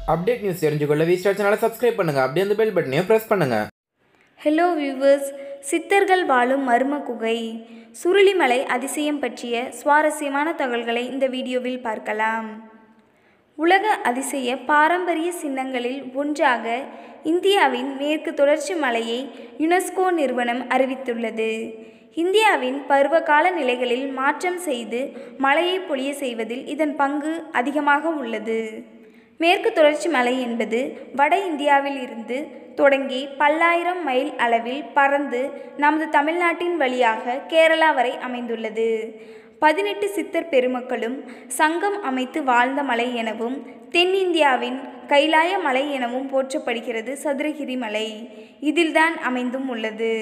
update news தெரிஞ்சுக்கொள்ள V star சேனலை subscribe பண்ணுங்கள் அப்படியே அந்த பெல் பட்டனையும் ப்ரெஸ் பண்ணுங்கள் ஹலோ வியூவர்ஸ் சித்தர்கள் வாழும் மர்ம குகை சுருளிமலை அதிசயம் பற்றிய சுவாரஸ்யமான தகவல்களை இந்த வீடியோவில் பார்க்கலாம் உலக அதிசய பாரம்பரிய சின்னங்களில் ஒன்றாக இந்தியாவின் மேற்கு தொடர்ச்சி மலையை யுனெஸ்கோ நிறுவனம் அறிவித்துள்ளது இந்தியாவின் பருவகால நிலைகளில் மாற்றம் செய்து மழையை பொழிய செய்வதில் இதன் பங்கு அதிகமாக உள்ளது மேற்கு தொடர்ச்சி மலை என்பது வட இந்தியாவில் இருந்து தொடங்கி பல்லாயிரம் மைல் அளவில் பறந்து நமது தமிழ்நாட்டின் வழியாக கேரளா வரை அமைந்துள்ளது பதினெட்டு சித்தர் பெருமக்களும் சங்கம் அமைத்து வாழ்ந்த மலை எனவும் தென்னிந்தியாவின் கைலாய மலை எனவும் போற்றப்படுகிறது சதுரகிரி மலை இதில்தான் அமைந்தும் உள்ளது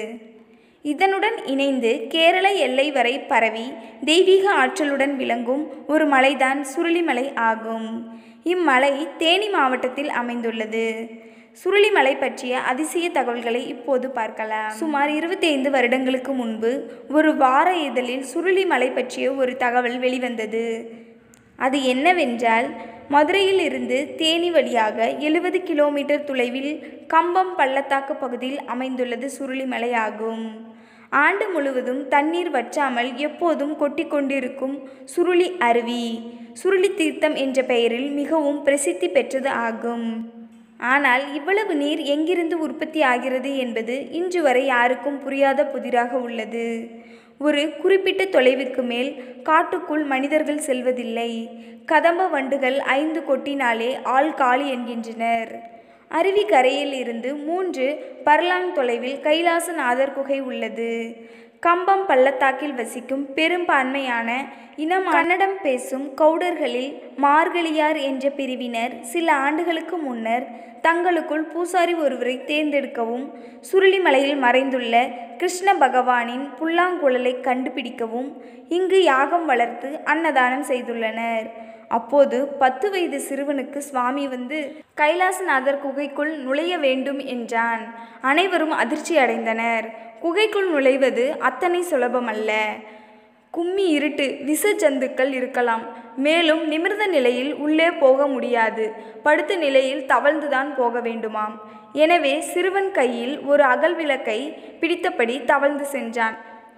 இதனுடன் இணைந்து கேரள எல்லை வரை பரவி தெய்வீக ஆற்றலுடன் விளங்கும் ஒரு மலைதான் சுருளிமலை ஆகும் இம்மலை தேனி மாவட்டத்தில் அமைந்துள்ளது சுருளிமலை பற்றிய அதிசய தகவல்களை இப்போது பார்க்கலாம் சுமார் இருபத்தைந்து வருடங்களுக்கு முன்பு ஒரு வார இதழில் சுருளிமலை பற்றிய ஒரு தகவல் வெளிவந்தது அது என்னவென்றால் மதுரையில் இருந்து தேனி வழியாக எழுபது கிலோமீட்டர் தொலைவில் கம்பம் பள்ளத்தாக்கு பகுதியில் அமைந்துள்ளது சுருளிமலை ஆகும் ஆண்டு முழுவதும் தண்ணீர் வற்றாமல் எப்போதும் கொட்டி கொண்டிருக்கும் சுருளி அருவி சுருளி தீர்த்தம் என்ற பெயரில் மிகவும் பிரசித்தி பெற்றது ஆகும் ஆனால் இவ்வளவு நீர் எங்கிருந்து உற்பத்தி ஆகிறது என்பது இன்று வரை யாருக்கும் புரியாத புதிராக உள்ளது ஒரு குறிப்பிட்ட தொலைவிற்கு மேல் காட்டுக்குள் மனிதர்கள் செல்வதில்லை கதம்ப வண்டுகள் ஐந்து கொட்டினாலே ஆள் காலி என்கின்றனர் அருவி கரையில் இருந்து மூன்று பர்லாங் தொலைவில் கைலாசநாதர் குகை உள்ளது கம்பம் பள்ளத்தாக்கில் வசிக்கும் பெரும்பான்மையான இனம் கன்னடம் பேசும் கவுடர்களில் மார்கழியார் என்ற பிரிவினர் சில ஆண்டுகளுக்கு முன்னர் தங்களுக்குள் பூசாரி ஒருவரை தேர்ந்தெடுக்கவும் சுருளிமலையில் மறைந்துள்ள கிருஷ்ண பகவானின் புல்லாங்குழலை கண்டுபிடிக்கவும் இங்கு யாகம் வளர்த்து அன்னதானம் செய்துள்ளனர் அப்போது பத்து வயது சிறுவனுக்கு சுவாமி வந்து கைலாசநாதர் குகைக்குள் நுழைய வேண்டும் என்றான் அனைவரும் அதிர்ச்சி அடைந்தனர் குகைக்குள் நுழைவது அத்தனை சுலபமல்ல கும்மி இருட்டு விச ஜந்துக்கள் இருக்கலாம் மேலும் நிமிர்ந்த நிலையில் உள்ளே போக முடியாது படுத்த நிலையில் தவழ்ந்துதான் போக வேண்டுமாம் எனவே சிறுவன் கையில் ஒரு அகல் விளக்கை பிடித்தபடி தவழ்ந்து சென்றான்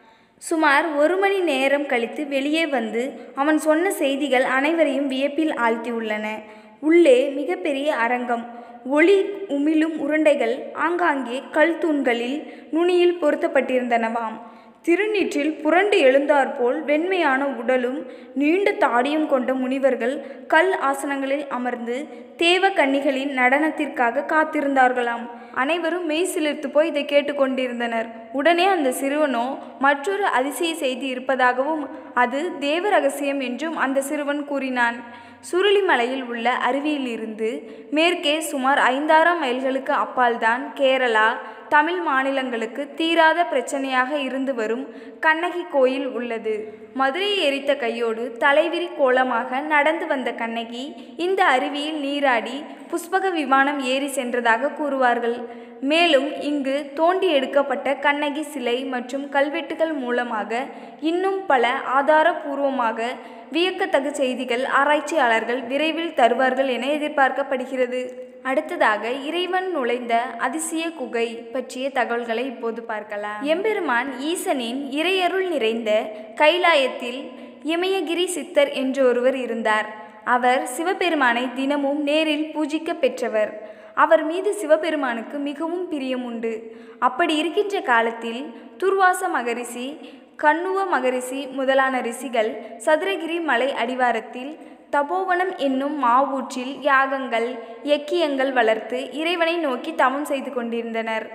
சுமார் ஒரு மணி நேரம் கழித்து வெளியே வந்து அவன் சொன்ன செய்திகள் அனைவரையும் வியப்பில் ஆழ்த்தியுள்ளன உள்ளே மிகப்பெரிய அரங்கம் ஒளி உமிழும் உருண்டைகள் ஆங்காங்கே கல் தூண்களில் நுனியில் பொருத்தப்பட்டிருந்தனவாம் திருநீற்றில் புரண்டு எழுந்தாற்போல் வெண்மையான உடலும் நீண்ட தாடியும் கொண்ட முனிவர்கள் கல் ஆசனங்களில் அமர்ந்து தேவ கன்னிகளின் நடனத்திற்காக காத்திருந்தார்களாம் அனைவரும் மெய் சிலிர்த்து போய் இதை கேட்டுக்கொண்டிருந்தனர் உடனே அந்த சிறுவனோ மற்றொரு அதிசய செய்தி இருப்பதாகவும் அது தேவ ரகசியம் என்றும் அந்த சிறுவன் கூறினான் சுருளிமலையில் உள்ள அருவியிலிருந்து மேற்கே சுமார் ஐந்தாயிரம் மைல்களுக்கு அப்பால்தான் கேரளா தமிழ் மாநிலங்களுக்கு தீராத பிரச்சனையாக இருந்து வரும் கண்ணகி கோயில் உள்ளது மதுரையை எரித்த கையோடு தலைவிரி கோலமாக நடந்து வந்த கண்ணகி இந்த அருவியில் நீராடி புஷ்பக விமானம் ஏறி சென்றதாக கூறுவார்கள் மேலும் இங்கு தோண்டி எடுக்கப்பட்ட கண்ணகி சிலை மற்றும் கல்வெட்டுகள் மூலமாக இன்னும் பல ஆதாரபூர்வமாக வியக்கத்தகு செய்திகள் ஆராய்ச்சியாளர்கள் விரைவில் தருவார்கள் என எதிர்பார்க்கப்படுகிறது அடுத்ததாக இறைவன் நுழைந்த அதிசய குகை பற்றிய தகவல்களை இப்போது பார்க்கலாம் எம்பெருமான் ஈசனின் இறையருள் நிறைந்த கைலாயத்தில் இமயகிரி சித்தர் என்று ஒருவர் இருந்தார் அவர் சிவபெருமானை தினமும் நேரில் பூஜிக்க பெற்றவர் அவர் மீது சிவபெருமானுக்கு மிகவும் பிரியம் உண்டு அப்படி இருக்கின்ற காலத்தில் துர்வாச மகரிஷி கண்ணுவ மகரிஷி முதலான ரிஷிகள் சதுரகிரி மலை அடிவாரத்தில் தபோவனம் என்னும் மாவூற்றில் யாகங்கள் யக்கியங்கள் வளர்த்து இறைவனை நோக்கி தவம் செய்து கொண்டிருந்தனர்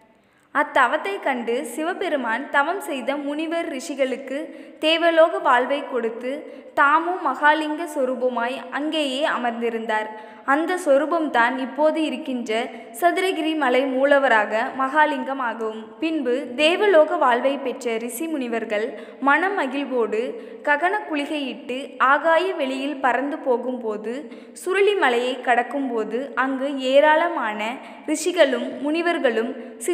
அத்தவத்தை கண்டு சிவபெருமான் தவம் செய்த முனிவர் ரிஷிகளுக்கு தேவலோக வாழ்வை கொடுத்து தாமும் மகாலிங்க சொரூபமாய் அங்கேயே அமர்ந்திருந்தார் அந்த சொரூபம்தான் இப்போது இருக்கின்ற சதுரகிரி மலை மூலவராக மகாலிங்கம் ஆகும் பின்பு தேவலோக வாழ்வை பெற்ற ரிஷி முனிவர்கள் மனம் மகிழ்வோடு ககன குளிகையிட்டு ஆகாய வெளியில் பறந்து போகும்போது சுருளி மலையை கடக்கும்போது அங்கு ஏராளமான ரிஷிகளும் முனிவர்களும் சித்தர்களும்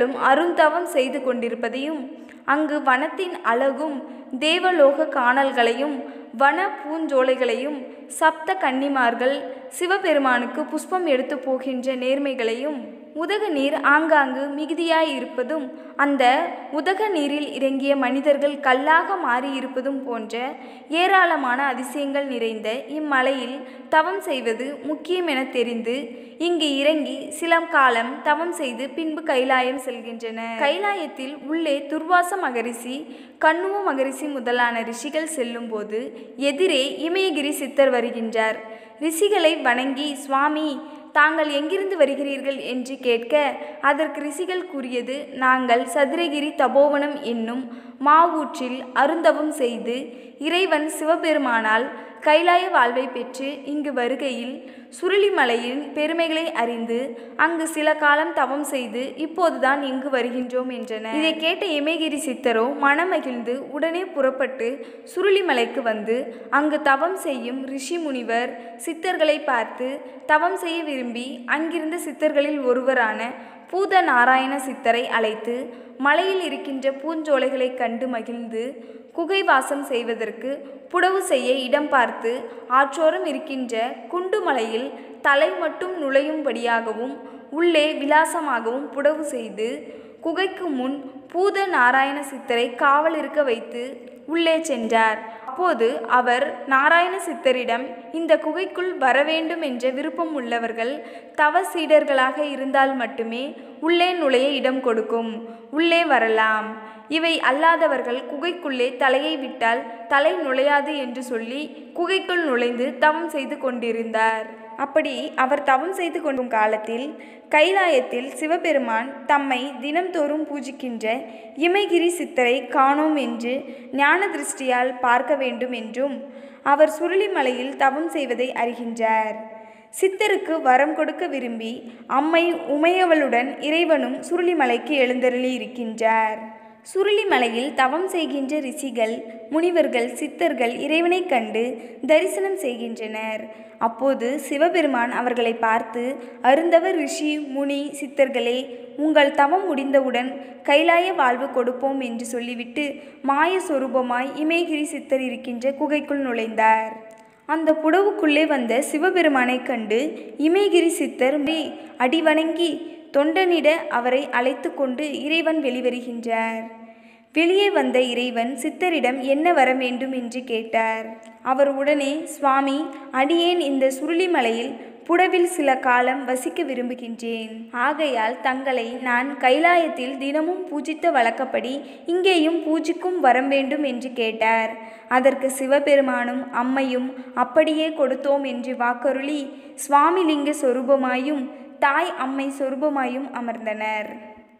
சித்தர்களும் அருந்தவம் செய்து கொண்டிருப்பதையும் அங்கு வனத்தின் அழகும் தேவலோக காணல்களையும் வன பூஞ்சோலைகளையும் சப்த கன்னிமார்கள் சிவபெருமானுக்கு புஷ்பம் எடுத்து போகின்ற நேர்மைகளையும் உதக நீர் ஆங்காங்கு மிகுதியாய் இருப்பதும் அந்த உதக நீரில் இறங்கிய மனிதர்கள் கல்லாக மாறியிருப்பதும் போன்ற ஏராளமான அதிசயங்கள் நிறைந்த இம்மலையில் தவம் செய்வது முக்கியம் என தெரிந்து இங்கு இறங்கி சில காலம் தவம் செய்து பின்பு கைலாயம் செல்கின்றனர் கைலாயத்தில் உள்ளே துர்வாச மகரிஷி கண்ணுவ மகரிஷி முதலான ரிஷிகள் செல்லும்போது எதிரே இமயகிரி சித்தர் வருகின்றார் ரிஷிகளை வணங்கி சுவாமி தாங்கள் எங்கிருந்து வருகிறீர்கள் என்று கேட்க அதற்கு ரிஷிகள் கூறியது நாங்கள் சதுரகிரி தபோவனம் என்னும் மாவூற்றில் அருந்தவம் செய்து இறைவன் சிவபெருமானால் கைலாய வாழ்வை பெற்று இங்கு வருகையில் சுருளிமலையின் பெருமைகளை அறிந்து அங்கு சில காலம் தவம் செய்து இப்போதுதான் இங்கு வருகின்றோம் என்றனர் இதை கேட்ட இமயகிரி சித்தரோ மனமகிழ்ந்து உடனே புறப்பட்டு சுருளிமலைக்கு வந்து அங்கு தவம் செய்யும் ரிஷி முனிவர் சித்தர்களை பார்த்து தவம் செய்ய விரும்பி அங்கிருந்த சித்தர்களில் ஒருவரான பூத நாராயண சித்தரை அழைத்து மலையில் இருக்கின்ற பூஞ்சோலைகளைக் கண்டு மகிழ்ந்து குகை வாசம் செய்வதற்கு புடவு செய்ய இடம் பார்த்து ஆற்றோரம் இருக்கின்ற குண்டுமலையில் தலை மட்டும் நுழையும்படியாகவும் உள்ளே விலாசமாகவும் புடவு செய்து குகைக்கு முன் பூத நாராயண சித்தரை காவல் இருக்க வைத்து உள்ளே சென்றார் அப்போது அவர் நாராயண சித்தரிடம் இந்த குகைக்குள் வர வேண்டும் என்ற விருப்பம் உள்ளவர்கள் தவ சீடர்களாக இருந்தால் மட்டுமே உள்ளே நுழைய இடம் கொடுக்கும் உள்ளே வரலாம் இவை அல்லாதவர்கள் குகைக்குள்ளே தலையை விட்டால் தலை நுழையாது என்று சொல்லி குகைக்குள் நுழைந்து தவம் செய்து கொண்டிருந்தார் அப்படி அவர் தவம் செய்து கொண்டும் காலத்தில் கைலாயத்தில் சிவபெருமான் தம்மை தினம்தோறும் பூஜிக்கின்ற இமயகிரி சித்தரை காணோம் என்று ஞான திருஷ்டியால் பார்க்க வேண்டும் என்றும் அவர் சுருளிமலையில் தவம் செய்வதை அறிகின்றார் சித்தருக்கு வரம் கொடுக்க விரும்பி அம்மை உமையவளுடன் இறைவனும் சுருளிமலைக்கு எழுந்தருளி இருக்கின்றார் சுருளிமலையில் தவம் செய்கின்ற ரிஷிகள் முனிவர்கள் சித்தர்கள் இறைவனைக் கண்டு தரிசனம் செய்கின்றனர் அப்போது சிவபெருமான் அவர்களை பார்த்து அருந்தவர் ரிஷி முனி சித்தர்களே உங்கள் தவம் முடிந்தவுடன் கைலாய வாழ்வு கொடுப்போம் என்று சொல்லிவிட்டு மாய சொரூபமாய் இமயகிரி சித்தர் இருக்கின்ற குகைக்குள் நுழைந்தார் அந்த புடவுக்குள்ளே வந்த சிவபெருமானைக் கண்டு இமயகிரி சித்தர் மே அடிவணங்கி தொண்டனிட அவரை அழைத்து கொண்டு இறைவன் வெளிவருகின்றார் வெளியே வந்த இறைவன் சித்தரிடம் என்ன வர வேண்டும் என்று கேட்டார் அவர் உடனே சுவாமி அடியேன் இந்த சுருளிமலையில் புடவில் சில காலம் வசிக்க விரும்புகின்றேன் ஆகையால் தங்களை நான் கைலாயத்தில் தினமும் பூஜித்த வழக்கப்படி இங்கேயும் பூஜிக்கும் வரம் வேண்டும் என்று கேட்டார் அதற்கு சிவபெருமானும் அம்மையும் அப்படியே கொடுத்தோம் என்று வாக்கருளி சுவாமிலிங்க சொரூபமாயும் தாய் அம்மை சொரூபமாயும் அமர்ந்தனர்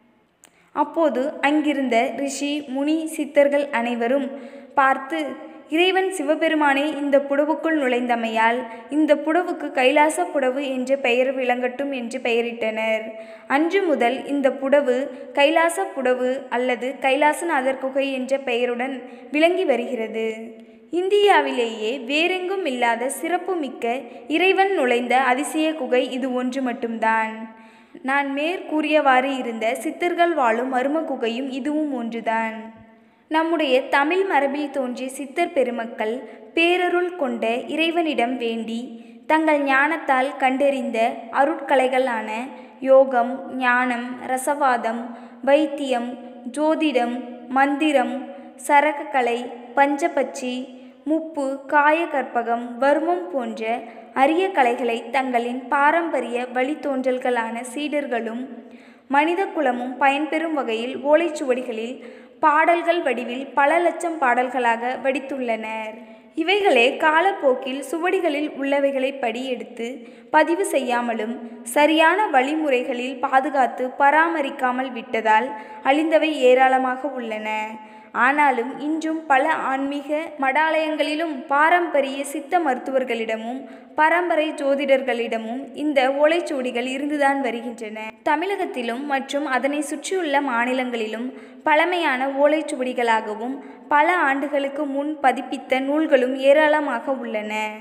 அப்போது அங்கிருந்த ரிஷி முனி சித்தர்கள் அனைவரும் பார்த்து இறைவன் சிவபெருமானே இந்த புடவுக்குள் நுழைந்தமையால் இந்த புடவுக்கு கைலாச புடவு என்ற பெயர் விளங்கட்டும் என்று பெயரிட்டனர் அன்று முதல் இந்த புடவு கைலாச புடவு அல்லது கைலாசநாதர் குகை என்ற பெயருடன் விளங்கி வருகிறது இந்தியாவிலேயே வேறெங்கும் இல்லாத சிறப்புமிக்க இறைவன் நுழைந்த அதிசய குகை இது ஒன்று மட்டும்தான் நான் மேற்கூறியவாறு இருந்த சித்தர்கள் வாழும் மர்ம குகையும் இதுவும் ஒன்றுதான் நம்முடைய தமிழ் மரபில் தோன்றிய சித்தர் பெருமக்கள் பேரருள் கொண்ட இறைவனிடம் வேண்டி தங்கள் ஞானத்தால் கண்டறிந்த அருட்கலைகளான யோகம் ஞானம் ரசவாதம் வைத்தியம் ஜோதிடம் மந்திரம் சரகக்கலை பஞ்சபட்சி முப்பு காயகற்பகம் வர்மம் போன்ற அரிய கலைகளை தங்களின் பாரம்பரிய வழித்தோன்றல்களான சீடர்களும் மனித குலமும் பயன்பெறும் வகையில் ஓலைச்சுவடிகளில் பாடல்கள் வடிவில் பல லட்சம் பாடல்களாக வடித்துள்ளனர் இவைகளே காலப்போக்கில் சுவடிகளில் உள்ளவைகளை படி எடுத்து பதிவு செய்யாமலும் சரியான வழிமுறைகளில் பாதுகாத்து பராமரிக்காமல் விட்டதால் அழிந்தவை ஏராளமாக உள்ளன ஆனாலும் இன்றும் பல ஆன்மீக மடாலயங்களிலும் பாரம்பரிய சித்த மருத்துவர்களிடமும் பரம்பரை ஜோதிடர்களிடமும் இந்த ஓலைச்சுவடிகள் இருந்துதான் வருகின்றன தமிழகத்திலும் மற்றும் அதனை சுற்றியுள்ள மாநிலங்களிலும் பழமையான ஓலைச்சுவடிகளாகவும் பல ஆண்டுகளுக்கு முன் பதிப்பித்த நூல்களும் ஏராளமாக உள்ளன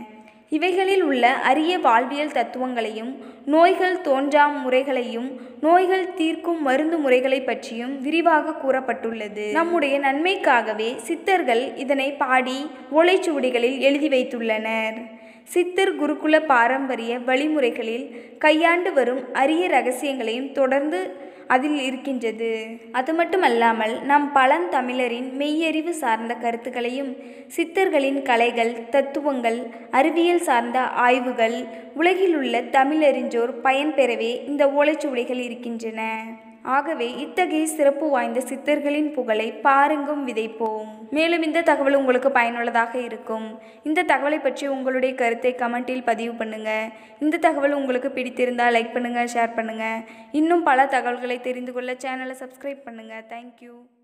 இவைகளில் உள்ள அரிய வாழ்வியல் தத்துவங்களையும் நோய்கள் தோன்றா முறைகளையும் நோய்கள் தீர்க்கும் மருந்து முறைகளை பற்றியும் விரிவாக கூறப்பட்டுள்ளது நம்முடைய நன்மைக்காகவே சித்தர்கள் இதனை பாடி ஓலைச்சுவடிகளில் எழுதி வைத்துள்ளனர் சித்தர் குருகுல பாரம்பரிய வழிமுறைகளில் கையாண்டு வரும் அரிய ரகசியங்களையும் தொடர்ந்து அதில் இருக்கின்றது அது மட்டுமல்லாமல் நம் பழந்தமிழரின் மெய்யறிவு சார்ந்த கருத்துக்களையும் சித்தர்களின் கலைகள் தத்துவங்கள் அறிவியல் சார்ந்த ஆய்வுகள் உலகிலுள்ள தமிழறிஞோர் பயன்பெறவே இந்த ஓலைச்சுவடிகள் இருக்கின்றன ஆகவே இத்தகைய சிறப்பு வாய்ந்த சித்தர்களின் புகழை பாருங்கும் விதைப்போம் மேலும் இந்த தகவல் உங்களுக்கு பயனுள்ளதாக இருக்கும் இந்த தகவலை பற்றி உங்களுடைய கருத்தை கமெண்டில் பதிவு பண்ணுங்க இந்த தகவல் உங்களுக்கு பிடித்திருந்தால் லைக் பண்ணுங்க ஷேர் பண்ணுங்க இன்னும் பல தகவல்களை தெரிந்து கொள்ள சேனலை சப்ஸ்கிரைப் பண்ணுங்க தேங்க்யூ